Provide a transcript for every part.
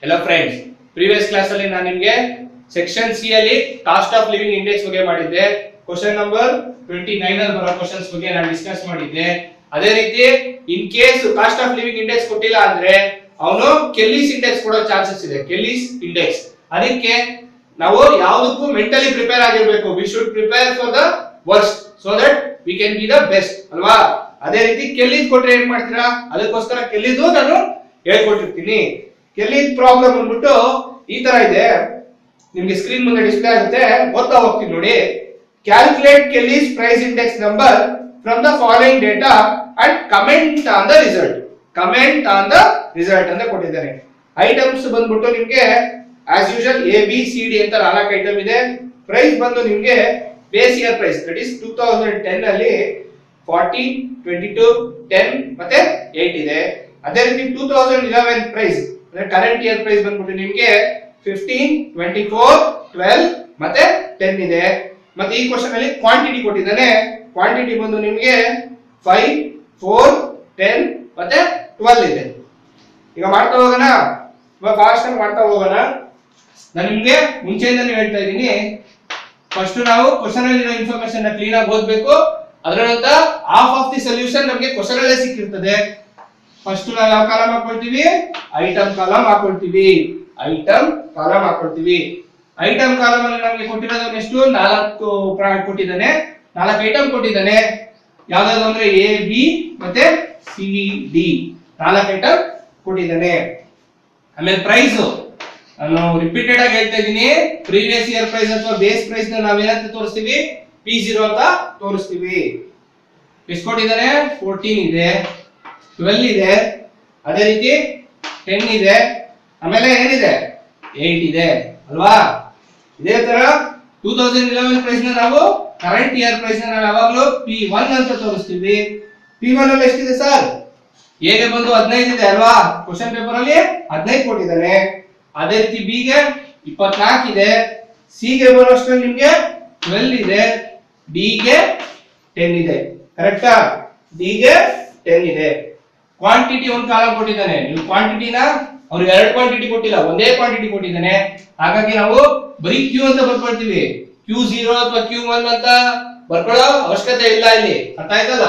ಎಲ್ಲ friends previous class ಅಲ್ಲಿ ನಾನು ನಿಮ್ಗೆ ಸೆಕ್ಷನ್ ಸಿ ಅಲ್ಲಿ ಕಾಸ್ಟ್ ಆಫ್ ಲಿವಿಂಗ್ ಇಂಡೆಕ್ಸ್ ಬಗ್ಗೆ ಮಾಡಿದ್ದೆ ಕ್ವಶನ್ ನಂಬರ್ ಟ್ವೆಂಟಿ ನೈನ್ ಅಲ್ಲಿ ಬರೋ ಕ್ವಶನ್ಸ್ ಬಗ್ಗೆ ನಾನು ಡಿಸ್ಕಸ್ ಮಾಡಿದ್ದೆ ಅದೇ ರೀತಿ in case cost of living index ಕೊಟ್ಟಿಲ್ಲ ಅಂದ್ರೆ ಅವನು ಕೆಲ್ಲಿಸ್ ಇಂಡೆಕ್ಸ್ ಕೊಡೋ ಚಾನ್ಸಸ್ ಇದೆ ಕೆಲ್ಲಿಸ್ ಇಂಡೆಕ್ಸ್ ಅದಕ್ಕೆ ನಾವು ಯಾವುದಕ್ಕೂ ಮೆಂಟಲಿ ಪ್ರಿಪೇರ್ ಆಗಿರ್ಬೇಕು we should prepare for the worst so that we can be the best ಅಲ್ವಾ ಅದೇ ರೀತಿ ಕೆಲ್ಲಿದ್ ಕೊಟ್ರೆ ಏನ್ ಮಾಡ್ತೀರಾ ಅದಕ್ಕೋಸ್ಕರ ಕೆಲ್ಲಿದ್ದು ನಾನು ಹೇಳ್ಕೊಟ್ಟಿರ್ತೀನಿ ಕೆಲ್ಲಿದ್ ಪ್ರಾಬ್ಲಮ್ ಅಂದ್ಬಿಟ್ಟು ಈ ತರ ಇದೆ ನಿಮ್ಗೆ ಸ್ಕ್ರೀನ್ ಮುಂದೆ ಡಿಸ್ಪ್ಲೇ ಆಗುತ್ತೆ ಓದ್ತಾ ಹೋಗ್ತೀನಿ ನೋಡಿ calculate Kelly's price index number from the following data and comment on the result comment on the result ಅಂತ ಕೊಟ್ಟಿದ್ದಾರೆ ಐಟಮ್ಸ್ ಬಂದ್ಬಿಟ್ಟು ನಿಮ್ಗೆ as usual A B C D ಅಂತ ನಾಲ್ಕು ಐಟಮ್ ಇದೆ ಪ್ರೈಸ್ ಬಂದು ನಿಮ್ಗೆ base year price that is two thousand ten ಅಲ್ಲಿ ಫಾರ್ಟಿ ಟ್ವೆಂಟಿ ಟು ಟೆನ್ ಮತ್ತೆ ಏಟ್ ಇದೆ ಅದೇ ರೀತಿ ಟೂ ತೌಸಂಡ್ ಇಲೆವೆನ್ ಪ್ರೈಸ್ ಅಂದ್ರೆ ಕರೆಂಟ್ ಇಯರ್ ಪ್ರೈಸ್ ಬಂದ್ಬಿಟ್ಟು ನಿಮ್ಗೆ ಫಿಫ್ಟೀನ್ ಟ್ವೆಂಟಿ ಫೋರ್ ಟ್ವೆಲ್ ಮತ್ತೆ ಟೆನ್ ಇದೆ ಮತ್ತೆ ಈ ಕ್ವಶನ್ ಅಲ್ಲಿ ಕ್ವಾಂಟಿಟಿ ಕೊಟ್ಟಿದ್ದಾನೆ ಕ್ವಾಂಟಿಟಿ ಬಂದು ನಿಮ್ಗೆ ಫೈವ್ ಫೋರ್ ಟೆನ್ ಮತ್ತೆ ಟ್ವೆಲ್ ಇದೆ ಈಗ ಮಾಡ್ತಾ ಹೋಗೋಣ ಫಾಸ್ಟ್ ಆಗಿ ಮಾಡ್ತಾ ಹೋಗೋಣ ನಾನು ನಿಮ್ಗೆ ಮುಂಚೆಯಿಂದನೇ ಹೇಳ್ತಾ ಇದ್ದೀನಿ ಫಸ್ಟ್ ನಾವು ಕ್ವಶನ್ ಅಲ್ಲಿರೋ ಇನ್ಫಾರ್ಮೇಶನ್ ಕ್ಲೀನ್ ಆಗಿ ಓದ್ಬೇಕು ಅದರ ನಂತರ ಹಾಫ್ ಆಫ್ ದಿ ಸೊಲ್ಯೂಷನ್ ನಮಗೆ ಕ್ವಶನ್ ಅಲ್ಲೇ ಸಿಕ್ಕಿರ್ತದೆ ಫಸ್ಟ್ ನಾವು ಯಾವ ಕಾಲಮ್ ಹಾಕೊಳ್ತೀವಿ ಐಟಮ್ ಕಾಲಮ್ ಹಾಕೊಳ್ತೀವಿ ಐಟಮ್ ಕಾಲಮ್ ಹಾಕೊಳ್ತೀವಿ ಐಟಮ್ ಕಾಲಮ್ ಅಲ್ಲಿ ನಮಗೆ ಕೊಟ್ಟಿರೋದು ಎಷ್ಟು ನಾಲ್ಕು ಪ್ರಾಡಕ್ಟ್ ಕೊಟ್ಟಿದ್ದಾನೆ ನಾಲ್ಕು ಐಟಮ್ ಕೊಟ್ಟಿದ್ದಾನೆ ಯಾವ್ದಾದ್ರು ಅಂದ್ರೆ ಎ ಬಿ ಮತ್ತೆ ಸಿ ಡಿ ನಾಲ್ಕು ಐಟಮ್ ಕೊಟ್ಟಿದ್ದಾನೆ ಆಮೇಲೆ ಪ್ರೈಸ್ ನಾನು ರಿಪೀಟೆಡ್ ಆಗಿ ಹೇಳ್ತಾ ಇದ್ದೀನಿ ಪ್ರೀವಿಯಸ್ ಇಯರ್ ಪ್ರೈಸ್ ಅಥವಾ ಬೇಸ್ ಪ್ರೈಸ್ ನ ನಾವೇನಂತ ತೋರಿಸ್ತೀವಿ ಪಿ ಜೀರೋ ಅಂತ ತೋರಿಸ್ತೀವಿ ಎಷ್ಟು ಕೊಟ್ಟಿದ್ದಾನೆ ಫೋರ್ಟೀನ್ ಇದೆ ಟ್ವೆಲ್ ಇದೆ ಅದೇ ರೀತಿ ಟೆನ್ ಇದೆ ಆಮೇಲೆ ಏನಿದೆ ಏಟ್ ಇದೆ ಅಲ್ವಾ ಇದೇ ತರ ಟೂ ತೌಸಂಡ್ ಇಲೆವೆನ್ ಪ್ರೈಸ್ ನ ನಾವು ಕರೆಂಟ್ ಇಯರ್ ಪ್ರೈಸ್ ನ ನಾವು ಯಾವಾಗಲೂ ಪಿ ಒನ್ ಅಂತ ತೋರಿಸ್ತೀವಿ ಪಿ ಒನ್ ಅಲ್ಲಿ ಎಷ್ಟಿದೆ ಸರ್ ಎಗೆ ಬಂದು ಹದಿನೈದು ಇದೆ ಅಲ್ವಾ ಕ್ವಶನ್ ಪೇಪರ್ ಅಲ್ಲಿ ಹದಿನೈದು ಕೊಟ್ಟಿದ್ದಾನೆ ಅದೇ ರೀತಿ ಬಿ ಗೆ ಇಪ್ಪತ್ನಾಲ್ಕು ಇದೆ ಸಿ ಗೆ ಬರೋಷ್ಟ್ರಲ್ಲಿ ನಿಮ್ಗೆ ಟ್ವೆಲ್ ಇದೆ ಡಿ ಗೆ ಟೆನ್ ಇದೆ ಕರೆಕ್ಟಾ ಡಿ ಗೆ ಟೆನ್ ಇದೆ ಕ್ವಾಂಟಿಟಿ ಒಂದು ಕಾಲಮ್ ಕೊಟ್ಟಿದ್ದಾನೆ ನೀವು ಕ್ವಾಂಟಿಟಿನ ಅವ್ರಿಗೆ ಎರಡು ಕ್ವಾಂಟಿಟಿ ಕೊಟ್ಟಿಲ್ಲ ಒಂದೇ ಕ್ವಾಂಟಿಟಿ ಕೊಟ್ಟಿದ್ದಾನೆ ಹಾಗಾಗಿ ನಾವು ಬರೀ ಕ್ಯೂ ಅಂತ ಬರ್ಕೊಳ್ತೀವಿ ಕ್ಯೂ ಜೀರೋ ಅಥವಾ ಕ್ಯೂ ಒನ್ ಅಂತ ಬರ್ಕೊಳ್ಳೋ ಅವಶ್ಯಕತೆ ಇಲ್ಲ ಇಲ್ಲಿ ಅರ್ಥ ಆಯ್ತಲ್ಲ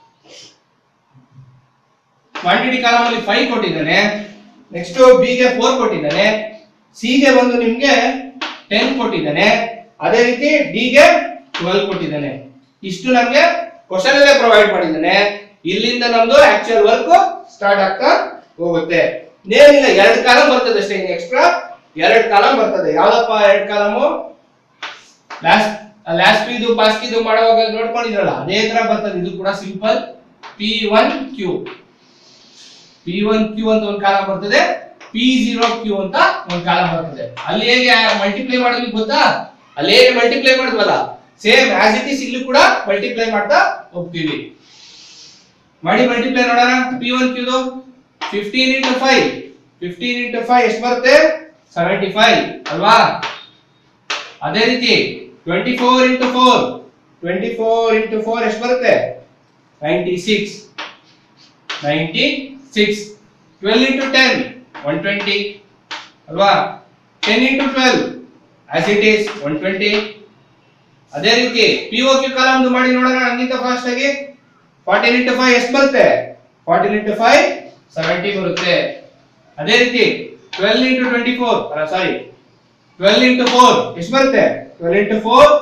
ಕ್ವಾಂಟಿಟಿ ಕಾಲಮ್ ಅಲ್ಲಿ ಫೈವ್ ಕೊಟ್ಟಿದ್ದಾನೆ ನೆಕ್ಸ್ಟ್ ಬಿ ಗೆ ಫೋರ್ ಕೊಟ್ಟಿದ್ದಾನೆ ಸಿ ಗೆ ಬಂದು ನಿಮ್ಗೆ ಟೆನ್ ಕೊಟ್ಟಿದ್ದಾನೆ ಅದೇ ರೀತಿ ಡಿ ಗೆ ಟ್ವೆಲ್ ಕೊಟ್ಟಿದ್ದಾನೆ ಇಷ್ಟು ನಮ್ಗೆ ಕ್ವಶನ್ ಅಲ್ಲೇ ಪ್ರೊವೈಡ್ ಮಾಡಿದ್ದಾನೆ ಇಲ್ಲಿಂದ ನಮ್ದು ಆಕ್ಚುಯಲ್ ವರ್ಕ್ ಸ್ಟಾರ್ಟ್ ಆಗ್ತಾ ಹೋಗುತ್ತೆ ಏನಿಲ್ಲ ಎರಡು ಕಾಲಮ್ ಬರ್ತದೆ ಅಷ್ಟೇ ಇನ್ನು ಎಕ್ಸ್ಟ್ರಾ ಎರಡು ಕಾಲಮ್ ಬರ್ತದೆ ಯಾವ್ದಪ್ಪ ಎರಡು ಕಾಲಮು ಲಾಸ್ಟ್ ಲಾಸ್ಟ್ ಇದು ಪಾಸ್ಟ್ ಇದು ಮಾಡುವಾಗ ನೋಡ್ಕೊಂಡಿದ್ರಲ್ಲ ಅದೇ ತರ ಬರ್ತದೆ ಇದು ಕೂಡ simple P one Q P one Q ಅಂತ ಒಂದು ಕಾಲಮ್ ಬರ್ತದೆ ಪಿ ಜೀರೋ ಕ್ಯೂ ಅಂತ ಒಂದು ಕಾಲಮ್ ಬರ್ತದೆ ಅಲ್ಲಿ ಹೇಗೆ ಮಲ್ಟಿಪ್ಲೈ ಮಾಡೋದು ಗೊತ್ತಾ ಅಲ್ಲಿ ಹೇಗೆ ಮಲ್ಟಿಪ್ಲೈ ಮಾಡಿದ್ವಲ್ಲ ಸೇಮ್ ಆಸ್ ಇಟ್ ಇಸ್ ಇಲ್ಲಿ ಕೂಡ ಮಲ್ಟಿಪ್ಲೈ ಮಾಡ್ತಾ ಹೋಗ್ತೀವಿ ಮಾಡಿ ಮಲ್ಟಿಪ್ಲೈ ನೋಡೋಣ ಪಿ ಒನ್ ಕ್ಯೂದು fifteen into five fifteen into five ಎಷ್ಟು ಬರುತ್ತೆ ಸೆವೆಂಟಿ ಫೈವ್ ಅಲ್ವಾ ಅದೇ ರೀತಿ twenty four into four twenty four into four ಎಷ್ಟು ಬರುತ್ತೆ ninety six ninety six twelve into ten one twenty ಅಲ್ವಾ ten into twelve as it is one twenty ಅದೇ ರೀತಿ ಪಿ ಓ ಕ್ಯೂ ಕಾಲಮ್ದು ಮಾಡಿ ನೋಡೋಣ ಹಂಗಿಂತ ಫಾಸ್ಟ್ ಆಗಿ ಫಾರ್ಟೀನ್ ಇಂಟು ಫೈವ್ ಎಷ್ಟು ಬರುತ್ತೆ ಫಾರ್ಟೀನ್ ಇಂಟು ಫೈವ್ ಸೆವೆಂಟಿ ಬರುತ್ತೆ ಅದೇ ರೀತಿ ಟ್ವೆಲ್ ಇಂಟು ಟ್ವೆಂಟಿ ಫೋರ್ ಅಲ್ಲ ಸಾರಿ ಟ್ವೆಲ್ ಇಂಟು ಫೋರ್ ಎಷ್ಟು ಬರುತ್ತೆ twelve into four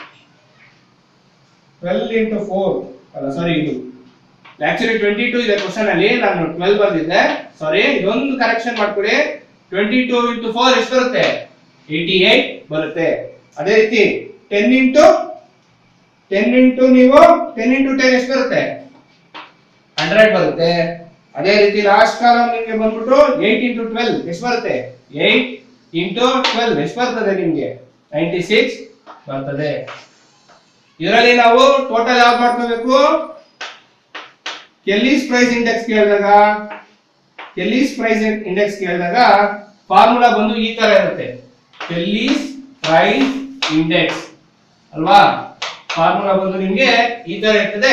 twelve into four ಅಲ್ಲ ಸಾರಿ ಇದು ಆಕ್ಚುಲಿ ಟ್ವೆಂಟಿ ಟೂ ಇದೆ ಕ್ವಶನ್ ಅಲ್ಲಿ ನಾನು ಟ್ವೆಲ್ ಬರ್ದಿದ್ದೆ ಸಾರಿ ಇದೊಂದು ಕರೆಕ್ಷನ್ ಮಾಡ್ಕೊಡಿ ಟ್ವೆಂಟಿ ಟೂ ಇಂಟು ಫೋರ್ ಎಷ್ಟು ಬರುತ್ತೆ ಏಯ್ಟಿ ಏಟ್ ಬರುತ್ತೆ ಅದೇ ರೀತಿ ಟೆನ್ ಇಂಟು ಟೆನ್ ಇಂಟು ನೀವು ಟೆನ್ ಇಂಟು ಟೆನ್ ಎಷ್ಟು ಬರುತ್ತೆ ಹಂಡ್ರೆಡ್ ಬರುತ್ತೆ ಅದೇ ರೀತಿ ಲಾಸ್ಟ್ ಕಾಲಮ್ ನಿಮಗೆ ಬಂದ್ಬಿಟ್ಟು ಏಟ್ ಇಂಟು ಟ್ವೆಲ್ ಎಷ್ಟು ಬರುತ್ತೆ ಏಟ್ ಇಂಟು ಟ್ವೆಲ್ ಎಷ್ಟು ಬರ್ತದೆ ನಿಮ್ಗೆ ನೈಂಟಿ ಸಿಕ್ಸ್ ಬರ್ತದೆ ಇದರಲ್ಲಿ ನಾವು ಟೋಟಲ್ ಯಾವ್ದು ಮಾಡ್ಕೋಬೇಕು ಕೆಲ್ಲಿಸ್ ಪ್ರೈಸ್ ಇಂಡೆಕ್ಸ್ ಕೇಳಿದಾಗ ಕೆಲ್ಲಿಸ್ ಪ್ರೈಸ್ ಇಂಡೆಕ್ಸ್ ಕೇಳಿದಾಗ ಫಾರ್ಮುಲಾ ಬಂದು ಈ ತರ ಇರುತ್ತೆ ಕೆಲ್ಲಿಸ್ ಪ್ರೈಸ್ ಇಂಡೆಕ್ಸ್ ಅಲ್ವಾ ಫಾರ್ಮುಲಾ ಬಂದು ನಿಮ್ಗೆ ಈ ತರ ಇರ್ತದೆ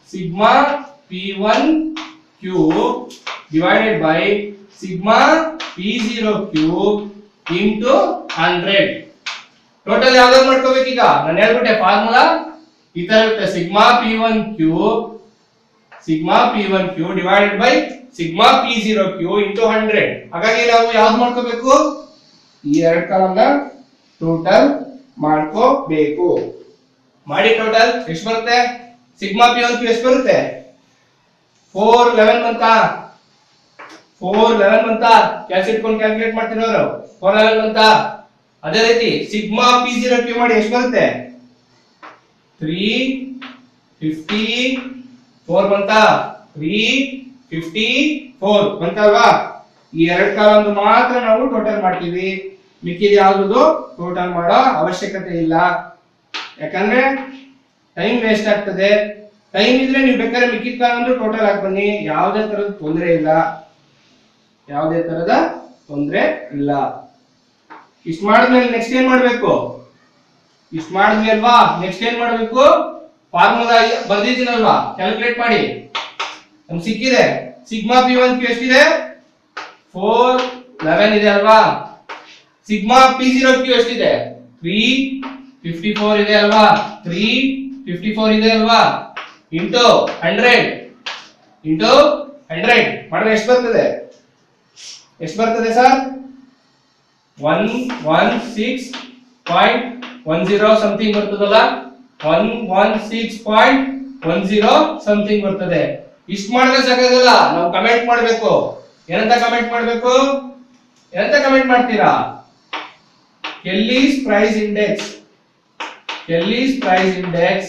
sigma P one Q divided by sigma P zero cube into hundred total ಯಾವ್ದಾದ್ರು ಮಾಡ್ಕೋಬೇಕೀಗ ನಾನು ಹೇಳ್ಬಿಟ್ಟೆ ಫಾರ್ಮುಲಾ ಈ ತರ ಇರುತ್ತೆ sigma P one cube sigma P one Q divided by sigma P zero Q into hundred ಹಾಗಾಗಿ ನಾವು ಯಾವ್ದು ಮಾಡ್ಕೋಬೇಕು ಈ ಎರಡು ಕಾಲಮ್ನ ಟೋಟಲ್ ಮಾಡ್ಕೋಬೇಕು ಮಾಡಿ ಟೋಟಲ್ ಎಷ್ಟು ಬರುತ್ತೆ ಸಿಗ್ಮಾ ಪಿ ಒನ್ ಕ್ಯೂ ಎಷ್ಟು ಬರುತ್ತೆ ಫೋರ್ ಲೆವೆನ್ ಬಂತಾ ಫೋರ್ ಲೆವೆನ್ ಬಂತಾ ಕ್ಯಾಲ್ಸಿ ಇಟ್ಕೊಂಡು ಕ್ಯಾಲ್ಕುಲೇಟ್ ಮಾಡ್ತಿರೋರು ಫೋರ್ ಲೆವೆನ್ ಬಂತಾ ಅದೇ ರೀತಿ ಸಿಗ್ಮಾ ಪಿ ಜೀರೋ ಕ್ಯೂ ಮಾಡಿ ಎಷ್ಟು ಬರುತ್ತೆ ತ್ರೀ ಫಿಫ್ಟಿ ಫೋರ್ ಬಂತಾ ತ್ರೀ ಫಿಫ್ಟಿ ಫೋರ್ ಬಂತಲ್ವಾ ಈ ಎರಡು ಕಾಲೊಂದು ಮಾತ್ರ ನಾವು ಟೋಟಲ್ ಮಾಡ್ತೀವಿ ಮಿಕ್ಕಿದ ಯಾವ್ದು ಟೋಟಲ್ ಮಾಡೋ ಅವಶ್ಯಕತೆ ಇಲ್ಲ ಯಾಕಂದ್ರೆ ಟೈಮ್ ವೇಸ್ಟ್ ಆಗ್ತದೆ ಟೈಮ್ ಇದ್ರೆ ನೀವು ಬೇಕಾದ್ರೆ ಮಿಕ್ಕಿದ ಕಾಲೊಂದು ಟೋಟಲ್ ಹಾಕಿ ಬನ್ನಿ ಯಾವುದೇ ತರದ ತೊಂದರೆ ಇಲ್ಲ ಯಾವುದೇ ತರದ ತೊಂದರೆ ಇಲ್ಲ ಇಷ್ಟು ಮಾಡಿದ್ಮೇಲೆ ನೆಕ್ಸ್ಟ್ ಏನ್ ಮಾಡ್ಬೇಕು ಇಷ್ಟು ಮಾಡಿದ್ಮೇಲ್ವಾ ನೆಕ್ಸ್ಟ್ ಏನ್ ಮಾಡ್ಬೇಕು ಫಾರ್ಮುಲಾ ಬರ್ದಿದ್ದೀನಲ್ವಾ ಕ್ಯಾಲ್ಕುಲೇಟ್ ಮಾಡಿ ನಮ್ಗೆ ಸಿಕ್ಕಿದೆ ಸಿಗ್ಮಾ ಪಿ ಒನ್ ಕ್ಯೂ ಎಷ್ಟಿದೆ ಫೋರ್ ಲೆವೆನ್ ಇದೆ ಅಲ್ವಾ ಸಿಗ್ಮಾ ಪಿ ಜೀರೋ ಕ್ಯೂ ಎಷ್ಟಿದೆ ತ್ರೀ ಫಿಫ್ಟಿ ಫೋರ್ ಇದೆ ಅಲ್ವಾ ತ್ರೀ ಫಿಫ್ಟಿ ಫೋರ್ ಇದೆ ಅಲ್ವಾ ಇಂಟು ಹಂಡ್ರೆಡ್ ಇಂಟು ಹಂಡ್ರೆಡ್ ಮಾಡಿದ್ರೆ ಎಷ್ಟು ಬರ್ತದೆ ಎಷ್ಟು ಬರ್ತದೆ sir one one six point one zero something ಬರ್ತದಲ್ಲ one one six point one zero something ಬರ್ತದೆ ಇಷ್ಟು ಮಾಡಿದ್ರೆ ಸಾಕಾಗಲ್ಲ ನಾವು ಕಮೆಂಟ್ ಮಾಡಬೇಕು ಏನಂತ ಕಮೆಂಟ್ ಮಾಡಬೇಕು ಏನಂತ ಕಮೆಂಟ್ ಮಾಡ್ತೀರಾ Kelly's price index Kelly's price index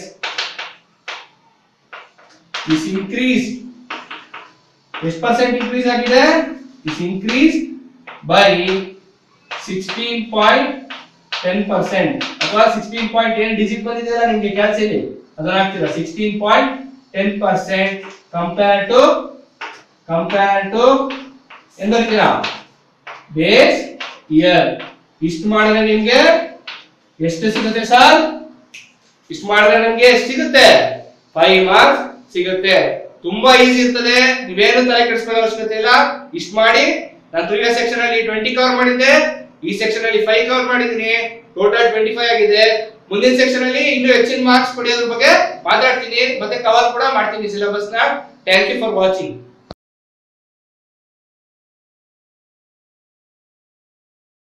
is increase ಎಷ್ಟು ಪರ್ಸೆಂಟ್ ಇನ್ಕ್ರೀಸ್ ಆಗಿದೆ is increase by sixteen point ten percent ಅಥವಾ ಸಿಕ್ಸ್ಟೀನ್ ಪಾಯಿಂಟ್ ಏನ್ ಡಿಜಿಟ್ ಬಂದಿದೆಯಲ್ಲ ನಿಮ್ಗೆ ಕ್ಯಾಲ್ಸಿಲಿ ಅದನ್ನ ಹಾಕ್ತೀರಾ sixteen point ten percent compare to compare to ಏನ್ ಬರ್ತೀರಾ ಬೇಸ್ ಇಯರ್ ಇಷ್ಟು ಮಾಡಿದ್ರೆ ನಿಮ್ಗೆ ಎಷ್ಟು ಸಿಗುತ್ತೆ ಸರ್ ಇಷ್ಟು ಮಾಡಿದ್ರೆ ನಿಮ್ಗೆ ಎಷ್ಟು ಸಿಗುತ್ತೆ ಫೈವ್ ಮಾರ್ಕ್ಸ್ ಸಿಗುತ್ತೆ ತುಂಬಾ ಈಸಿ ಇರ್ತದೆ ನೀವೇನು ತಲೆ ಕೆಡಿಸ್ಕೊಳ್ಳೋ ಅವಶ್ಯಕತೆ ಇಲ್ಲ ಇಷ್ಟು ಮಾಡಿ ನಾನು ಪ್ರೀವಿಯಸ್ ಸೆಕ್ಷನ್ ಅಲ್ಲಿ ಟ್ವೆಂಟಿ ಕವರ್ ಮಾಡಿದ್ದೆ ಈ ಸೆಕ್ಷನ್ ಅಲ್ಲಿ ಫೈವ್ ಕವರ್ ಮಾಡಿದೀನಿ ಟೋಟಲ್ ಟ್ವೆಂಟಿ ಫೈವ್ ಆಗಿದೆ ಮುಂದಿನ ಸೆಕ್ಷನ್ ಅಲ್ಲಿ ಇನ್ನೂ ಹೆಚ್ಚಿನ ಮಾರ್ಕ್ಸ್ ಪಡೆಯೋದ್ರ ಬಗ್ಗೆ ಮಾತಾಡ್ತೀನಿ ಮತ್ತೆ ಕವರ್ ಕೂಡ ಮಾಡ್ತೀನಿ ಸಿಲೆಬಸ್ ನ ಥ್ಯಾಂಕ್ ಯು ಫಾರ್ ವಾಚಿಂಗ್